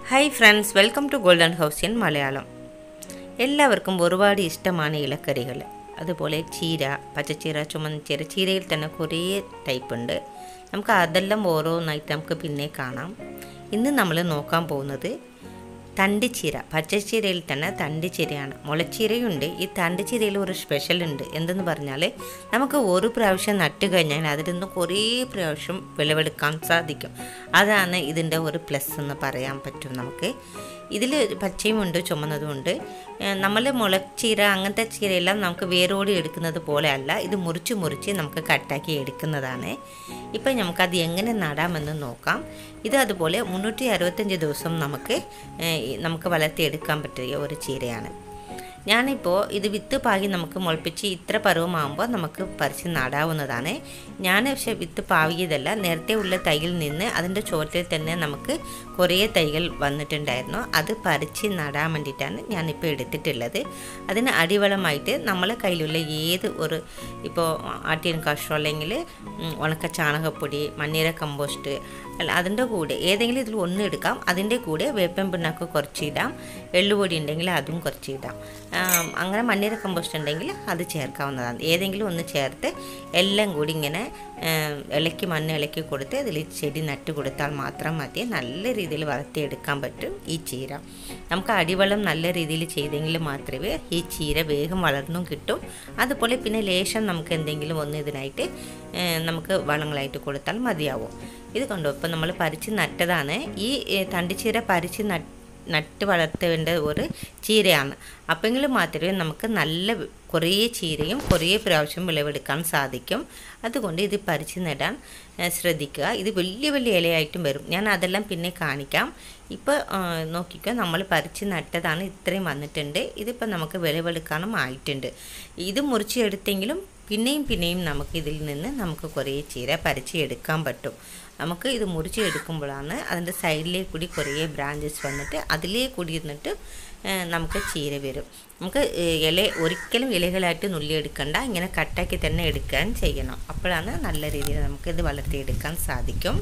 hi friends welcome to golden house in Malayalam എല്ലാവർക്കും ഒരുപാട് ഇഷ്ടമാണ് ഇലക്കറികൾ അതുപോലെ ചീര പച്ചച്ചീര ചുമന്നച്ചീര ചീരയിൽ തന്നെ കുറേ ടൈപ്പ് ഉണ്ട് നമുക്ക് അതെല്ലാം ഓരോന്നായിട്ട് നമുക്ക് പിന്നെ കാണാം ഇന്ന് നമ്മൾ നോക്കാൻ പോകുന്നത് തണ്ടിച്ചീര പച്ചച്ചീരയിൽ തന്നെ തണ്ടിച്ചീരയാണ് മുളച്ചീരയുണ്ട് ഈ തണ്ടിച്ചീരയിൽ ഒരു സ്പെഷ്യൽ ഉണ്ട് എന്തെന്ന് പറഞ്ഞാൽ നമുക്ക് ഒരു പ്രാവശ്യം നട്ട് കഴിഞ്ഞാൽ അതിൽ നിന്ന് കുറേ പ്രാവശ്യം വിളവെടുക്കാൻ സാധിക്കും അതാണ് ഇതിൻ്റെ ഒരു പ്ലസ് എന്ന് പറയാൻ പറ്റും നമുക്ക് ഇതിൽ പച്ചയുമുണ്ട് ചുമന്നതുമുണ്ട് നമ്മൾ മുളച്ചീര അങ്ങനത്തെ ചീരയെല്ലാം നമുക്ക് വേരോടി എടുക്കുന്നത് പോലെ അല്ല ഇത് മുറിച്ച് മുറിച്ച് നമുക്ക് കട്ടാക്കി എടുക്കുന്നതാണ് ഇപ്പം നമുക്കത് എങ്ങനെ നടാമെന്ന് നോക്കാം ഇത് അതുപോലെ മുന്നൂറ്റി അറുപത്തഞ്ച് ദിവസം നമുക്ക് ഏഹ്, നമുക്ക് വളർത്തിയെടുക്കാൻ പറ്റിയ ഒരു ചീരയാണ് ഞാനിപ്പോൾ ഇത് വിത്ത് പാകി നമുക്ക് മുളപ്പിച്ച് ഇത്ര പരുവമാകുമ്പോൾ നമുക്ക് പറിച്ച് നടാവുന്നതാണ് ഞാൻ പക്ഷേ വിത്ത് പാകിയതല്ല നേരത്തെ ഉള്ള തൈയിൽ നിന്ന് അതിൻ്റെ ചോട്ടിൽ തന്നെ നമുക്ക് കുറേ തൈകൾ വന്നിട്ടുണ്ടായിരുന്നു അത് പറിച്ച് നടാൻ വേണ്ടിയിട്ടാണ് ഞാനിപ്പോൾ എടുത്തിട്ടുള്ളത് അതിന് അടിവളമായിട്ട് നമ്മളെ കയ്യിലുള്ള ഏത് ഒരു ഇപ്പോൾ ആട്ടിയൻ കാഷ്ടോ അല്ലെങ്കിൽ ഉം, ഉണക്ക ചാണകപ്പൊടി മണ്ണീര കമ്പോസ്റ്റ് അല്ല അതിൻ്റെ കൂടെ ഏതെങ്കിലും ഇതിൽ ഒന്ന് എടുക്കാം അതിൻ്റെ കൂടെ വേപ്പൻ പിണ്ണാക്ക് കുറച്ചിടാം എള്ളുപൊടി ഉണ്ടെങ്കിൽ അതും കുറച്ചിടാം ആം, അങ്ങനെ മണ്ണീര കമ്പോസ്റ്റ് ഉണ്ടെങ്കിൽ അത് ചേർക്കാവുന്നതാണ് ഏതെങ്കിലും ഒന്ന് ചേർത്ത് എല്ലാം കൂടി ഇങ്ങനെ ഏം, ഇളക്കി മണ്ണ് ഇളക്കി കൊടുത്ത് അതിൽ ചെടി നട്ട് കൊടുത്താൽ മാത്രം മതി നല്ല രീതിയിൽ വളർത്തിയെടുക്കാൻ പറ്റും ഈ ചീര നമുക്ക് അടിവളം നല്ല രീതിയിൽ ചെയ്തെങ്കിൽ മാത്രമേ ഈ ചീര വേഗം വളർന്നും കിട്ടും അതുപോലെ പിന്നെ ലേശം നമുക്ക് എന്തെങ്കിലും ഒന്ന് ഇതിനായിട്ട് ഏ, നമുക്ക് വളങ്ങളായിട്ട് കൊടുത്താൽ മതിയാവും ഇത് കണ്ടോ ഇപ്പം നമ്മൾ പരിച്ച് നട്ടതാണ് ഈ ഏ, തണ്ടിച്ചീര പരിച്ച് നട്ട് നട്ട് വളർത്തേണ്ട ഒരു ചീരയാണ് അപ്പെങ്കിൽ മാത്രമേ നമുക്ക് നല്ല വി- കുറേ ചീരയും കുറേ പ്രാവശ്യം വിളവെടുക്കാൻ സാധിക്കും അതുകൊണ്ട് ഇത് പരിച്ച് നടാൻ ഏ, ശ്രദ്ധിക്കുക ഇത് വലിയ വലിയ ഇലയായിട്ടും വരും ഞാൻ അതെല്ലാം പിന്നെ കാണിക്കാം ഇപ്പോൾ നോക്കിക്കോ നമ്മൾ പരിച്ച് നട്ടതാണ് ഇത്രയും വന്നിട്ടുണ്ട് ഇതിപ്പോൾ നമുക്ക് വിളവെടുക്കാനും ആയിട്ടുണ്ട് ഇത് മുറിച്ചെടുത്തെങ്കിലും പിന്നെയും പിന്നെയും നമുക്ക് ഇതിൽ നിന്ന് നമുക്ക് കുറേ ചീര പരിച്ച് എടുക്കാൻ പറ്റും നമുക്ക് ഇത് മുറിച്ച് എടുക്കുമ്പോഴാണ് അതിൻ്റെ സൈഡിലേക്ക് കൂടി കുറേ ബ്രാഞ്ചസ് വന്നിട്ട് അതിലേ കൂടി ഇരുന്നിട്ട് ഏഹ്, നമുക്ക് ചീര വരും നമുക്ക് ഏഹ്, ഇല ഒരിക്കലും ഇലകളായിട്ട് നുള്ളിയെടുക്കണ്ട ഇങ്ങനെ കട്ടാക്കി തന്നെ എടുക്കാൻ ചെയ്യണം അപ്പോഴാണ് നല്ല രീതിയിൽ നമുക്കിത് വളർത്തിയെടുക്കാൻ സാധിക്കും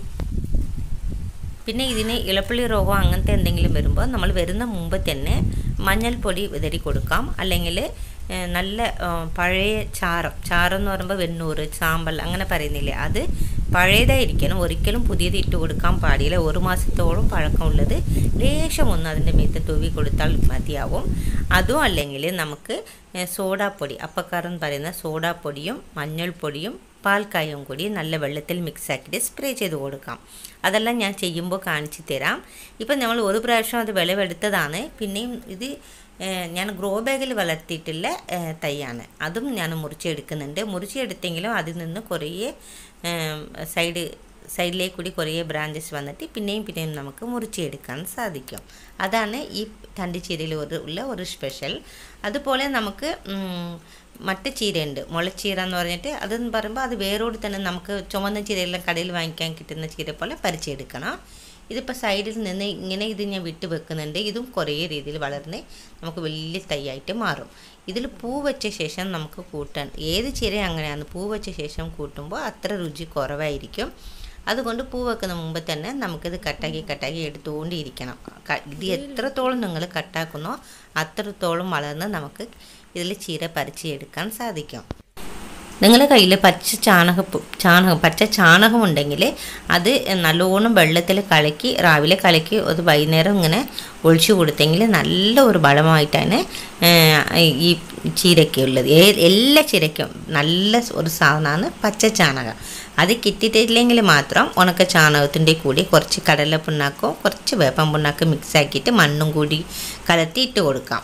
പിന്നെ ഇതിന് ഇളപ്പള്ളി രോഗം അങ്ങനത്തെ എന്തെങ്കിലും വരുമ്പോൾ നമ്മൾ വരുന്ന മുമ്പ് തന്നെ മഞ്ഞൾപ്പൊടി വിതറി കൊടുക്കാം അല്ലെങ്കിൽ ഏഹ്, നല്ല ഏഹ്, പഴയ ചാരം ചാരം എന്ന് പറയുമ്പോൾ വെണ്ണൂറ് ചാമ്പൽ അങ്ങനെ പറയുന്നില്ലേ അത് പഴയതായിരിക്കണം ഒരിക്കലും പുതിയത് ഇട്ട് കൊടുക്കാൻ പാടില്ല ഒരു മാസത്തോളം പഴക്കമുള്ളത് ലേശം ഒന്ന് അതിൻ്റെ മീത്ത് തൂവി കൊടുത്താൽ മതിയാവും അതും അല്ലെങ്കിൽ നമുക്ക് ഏഹ്, സോഡാപ്പൊടി അപ്പക്കാരൻ പറയുന്ന സോഡാപ്പൊടിയും മഞ്ഞൾപ്പൊടിയും പാൽക്കായും കൂടി നല്ല വെള്ളത്തിൽ മിക്സ് ആക്കിയിട്ട് സ്പ്രേ ചെയ്ത് കൊടുക്കാം അതെല്ലാം ഞാൻ ചെയ്യുമ്പോൾ കാണിച്ചു തരാം ഇപ്പം നമ്മൾ ഒരു പ്രാവശ്യം അത് വിളവെടുത്തതാണ് പിന്നെയും ഇത് ഏഹ്, ഞാൻ ഗ്രോ ബാഗിൽ വളർത്തിയിട്ടുള്ള ഏഹ്, തൈയാണ് അതും ഞാൻ മുറിച്ചെടുക്കുന്നുണ്ട് മുറിച്ചെടുത്തെങ്കിലും അതിൽ നിന്ന് കുറേ ഏഹ്, സൈഡ് സൈഡിലേക്ക് കൂടി കുറേ ബ്രാഞ്ചസ് വന്നിട്ട് പിന്നെയും പിന്നെയും നമുക്ക് മുറിച്ചെടുക്കാൻ സാധിക്കും അതാണ് ഈ തണ്ടിച്ചീരയിൽ ഒരു ഉള്ള ഒരു സ്പെഷ്യൽ അതുപോലെ നമുക്ക് ഉം, മറ്റു ചീരയുണ്ട് മുളച്ചീര എന്ന് പറഞ്ഞിട്ട് അതെന്ന് പറയുമ്പോൾ അത് വേരോട് തന്നെ നമുക്ക് ചുമന്ന ചീരയെല്ലാം കടയിൽ വാങ്ങിക്കാൻ കിട്ടുന്ന ചീര പോലെ പരിച്ചെടുക്കണം ഇതിപ്പോൾ സൈഡിൽ നിന്ന് ഇങ്ങനെ ഇത് ഞാൻ വിട്ട് വെക്കുന്നുണ്ട് ഇതും കുറേ രീതിയിൽ വളർന്ന് നമുക്ക് വലിയ തൈയായിട്ട് മാറും ഇതിൽ പൂ വെച്ച ശേഷം നമുക്ക് കൂട്ടാൻ ഏത് ചീര അങ്ങനെയാണ് പൂ വെച്ച ശേഷം കൂട്ടുമ്പോൾ അത്ര രുചി കുറവായിരിക്കും അതുകൊണ്ട് പൂ വെക്കുന്ന മുമ്പ് തന്നെ നമുക്കിത് കട്ടാക്കി കട്ടാക്കി എടുത്തുകൊണ്ടിരിക്കണം ക- ഇത് എത്രത്തോളം നിങ്ങൾ കട്ടാക്കുന്നോ അത്രത്തോളം വളർന്ന് നമുക്ക് ഇതിൽ ചീര പറിച്ച് എടുക്കാൻ സാധിക്കും നിങ്ങളുടെ കയ്യിൽ പച്ച ചാണക ചാണകം പച്ച ചാണകം ഉണ്ടെങ്കിൽ അത് നല്ലോണം വെള്ളത്തിൽ കലക്കി രാവിലെ കലക്കി അത് വൈകുന്നേരം ഇങ്ങനെ ഒഴിച്ചു കൊടുത്തെങ്കിൽ നല്ല ഒരു ബലമായിട്ടാണ് ഏഹ്, ഈ ചീരയ്ക്ക് ഉള്ളത് ഏ- എല്ലാ ചീരയ്ക്കും നല്ല ഒരു സാധനമാണ് പച്ച ചാണകം അത് കിട്ടിയിട്ടില്ലെങ്കിൽ മാത്രം ഉണക്ക ചാണകത്തിൻ്റെ കൂടി കുറച്ച് കടല പിണ്ണാക്കോ കുറച്ച് വേപ്പം പിണ്ണാക്കോ മിക്സ് ആക്കിയിട്ട് മണ്ണും കൂടി കലർത്തി ഇട്ട് കൊടുക്കാം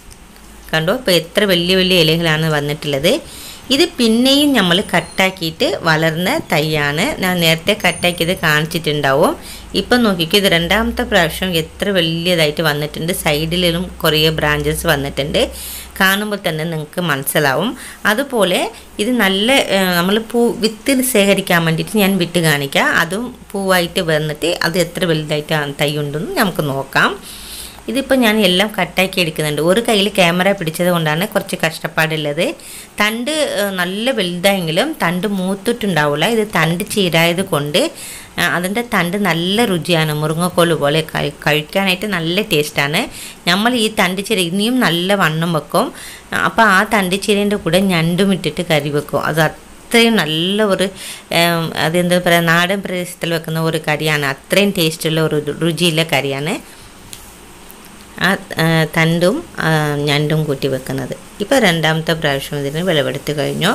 കണ്ടോ ഇപ്പോൾ എത്ര വലിയ വലിയ ഇലകളാണ് വന്നിട്ടുള്ളത് ഇത് പിന്നെയും നമ്മൾ കട്ടാക്കിയിട്ട് വളർന്ന തൈയാണ് ഞാൻ നേരത്തെ കട്ടാക്കിയത് കാണിച്ചിട്ടുണ്ടാവും ഇപ്പം നോക്കിക്കോ ഇത് രണ്ടാമത്തെ പ്രാവശ്യം എത്ര വലിയതായിട്ട് വന്നിട്ടുണ്ട് സൈഡിലും കുറേ ബ്രാഞ്ചസ് വന്നിട്ടുണ്ട് കാണുമ്പോൾ തന്നെ നിങ്ങൾക്ക് മനസ്സിലാവും അതുപോലെ ഇത് നല്ല നമ്മൾ പൂ വിത്ത് ശേഖരിക്കാൻ വേണ്ടിയിട്ട് ഞാൻ വിട്ട് കാണിക്കാം അതും പൂവായിട്ട് വന്നിട്ട് അത് എത്ര വലുതായിട്ട് ആ തൈ ഉണ്ടെന്ന് നമുക്ക് നോക്കാം ഇതിപ്പോൾ ഞാൻ എല്ലാം കട്ടാക്കി എടുക്കുന്നുണ്ട് ഒരു കയ്യിൽ ക്യാമറ പിടിച്ചത് കൊണ്ടാണ് കുറച്ച് കഷ്ടപ്പാടുള്ളത് തണ്ട് ഏഹ്, നല്ല വലുതായെങ്കിലും തണ്ട് മൂത്തിട്ടുണ്ടാവില്ല ഇത് തണ്ട് ചീരായത് കൊണ്ട് ആ, അതിൻ്റെ തണ്ട് നല്ല രുചിയാണ് മുറുങ്ങക്കോല് പോലെ കഴി- കഴിക്കാനായിട്ട് നല്ല ടേസ്റ്റാണ് നമ്മൾ ഈ തണ്ട് ചീര ഇനിയും നല്ല വണ്ണം വെക്കും അപ്പോൾ ആ തണ്ട് ചീരേൻ്റെ കൂടെ ഞണ്ടും ഇട്ടിട്ട് കറി വെക്കും അത് അത്രയും നല്ല ഒരു ഏം, അതെന്താ പറയുക നാടൻ പ്രദേശത്തിൽ വെക്കുന്ന ഒരു കറിയാണ് അത്രയും ടേസ്റ്റുള്ള ഒരു രുചിയുള്ള കറിയാണ് ആ ആ, തണ്ടും ആ, ഞണ്ടും കൂട്ടി വെക്കുന്നത് ഇപ്പോൾ രണ്ടാമത്തെ പ്രാവശ്യം ഇതിന് വിളവെടുത്ത് കഴിഞ്ഞു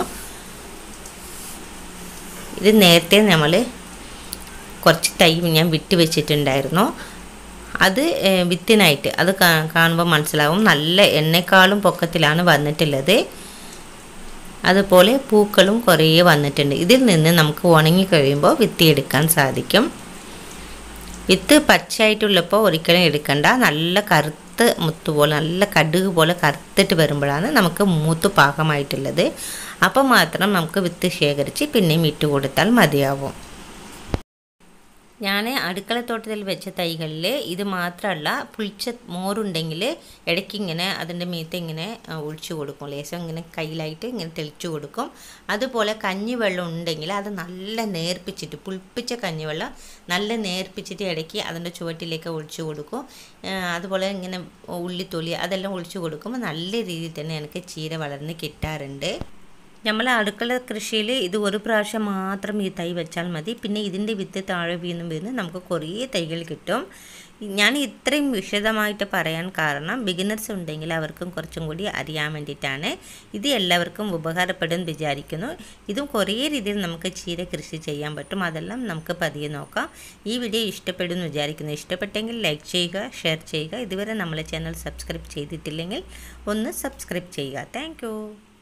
ഇത് നേരത്തെ നമ്മൾ കുറച്ച് തൈ ഞാൻ വിട്ട് വെച്ചിട്ടുണ്ടായിരുന്നു അത് ഏ, വിത്തിനായിട്ട് അത് കാ- കാണുമ്പോൾ മനസ്സിലാവും നല്ല എണ്ണേക്കാളും പൊക്കത്തിലാണ് വന്നിട്ടുള്ളത് അതുപോലെ പൂക്കളും കുറേ വന്നിട്ടുണ്ട് ഇതിൽ നിന്ന് നമുക്ക് ഉണങ്ങി കഴിയുമ്പോൾ വിത്തി എടുക്കാൻ സാധിക്കും വിത്ത് പച്ചയായിട്ടുള്ളപ്പോൾ ഒരിക്കലും എടുക്കണ്ട നല്ല കറുത്ത് മുത്ത് പോലെ നല്ല കടുക് പോലെ കറുത്തിട്ട് വരുമ്പോഴാണ് നമുക്ക് മൂത്ത് പാകമായിട്ടുള്ളത് അപ്പം മാത്രം നമുക്ക് വിത്ത് ശേഖരിച്ച് പിന്നെയും ഇട്ട് കൊടുത്താൽ മതിയാവും ഞാൻ അടുക്കളത്തോട്ടത്തിൽ വെച്ച തൈകളിൽ ഇത് മാത്രമല്ല പുളിച്ച മോരുണ്ടെങ്കിൽ ഇടയ്ക്ക് ഇങ്ങനെ അതിൻ്റെ മീത്ത് ഇങ്ങനെ ആ, ഒഴിച്ചു കൊടുക്കും ലേശം ഇങ്ങനെ കയ്യിലായിട്ട് ഇങ്ങനെ തെളിച്ചു കൊടുക്കും അതുപോലെ കഞ്ഞിവെള്ളം ഉണ്ടെങ്കിൽ അത് നല്ല നേർപ്പിച്ചിട്ട് പുളിപ്പിച്ച കഞ്ഞിവെള്ളം നല്ല നേർപ്പിച്ചിട്ട് ഇടയ്ക്ക് അതിൻ്റെ ചുവട്ടിലേക്ക് ഒഴിച്ചു കൊടുക്കും ആ, അതുപോലെ ഇങ്ങനെ ഉള്ളിത്തൊലി അതെല്ലാം ഒഴിച്ചു കൊടുക്കുമ്പോൾ നല്ല രീതിയിൽ തന്നെ എനിക്ക് ചീര വളർന്ന് കിട്ടാറുണ്ട് നമ്മൾ അടുക്കള കൃഷിയിൽ ഇത് ഒരു പ്രാവശ്യം മാത്രം ഈ തൈ വെച്ചാൽ മതി പിന്നെ ഇതിൻ്റെ വിത്ത് താഴെ വീണും വീണ് നമുക്ക് കുറേ തൈകൾ കിട്ടും ഞാൻ ഇത്രയും വിശദമായിട്ട് പറയാൻ കാരണം ബിഗിനേഴ്സ് ഉണ്ടെങ്കിൽ അവർക്കും കുറച്ചും കൂടി അറിയാൻ വേണ്ടിയിട്ടാണ് ഇത് എല്ലാവർക്കും ഉപകാരപ്പെടും വിചാരിക്കുന്നു ഇതും കുറേ രീതിയിൽ നമുക്ക് ചീര കൃഷി ചെയ്യാൻ പറ്റും അതെല്ലാം നമുക്ക് പതിയെ നോക്കാം ഈ വീഡിയോ ഇഷ്ടപ്പെടുമെന്ന് വിചാരിക്കുന്നു ഇഷ്ടപ്പെട്ടെങ്കിൽ ലൈക്ക് ചെയ്യുക ഷെയർ ചെയ്യുക ഇതുവരെ നമ്മളെ ചാനൽ സബ്സ്ക്രൈബ് ചെയ്തിട്ടില്ലെങ്കിൽ ഒന്ന് സബ്സ്ക്രൈബ് ചെയ്യുക താങ്ക്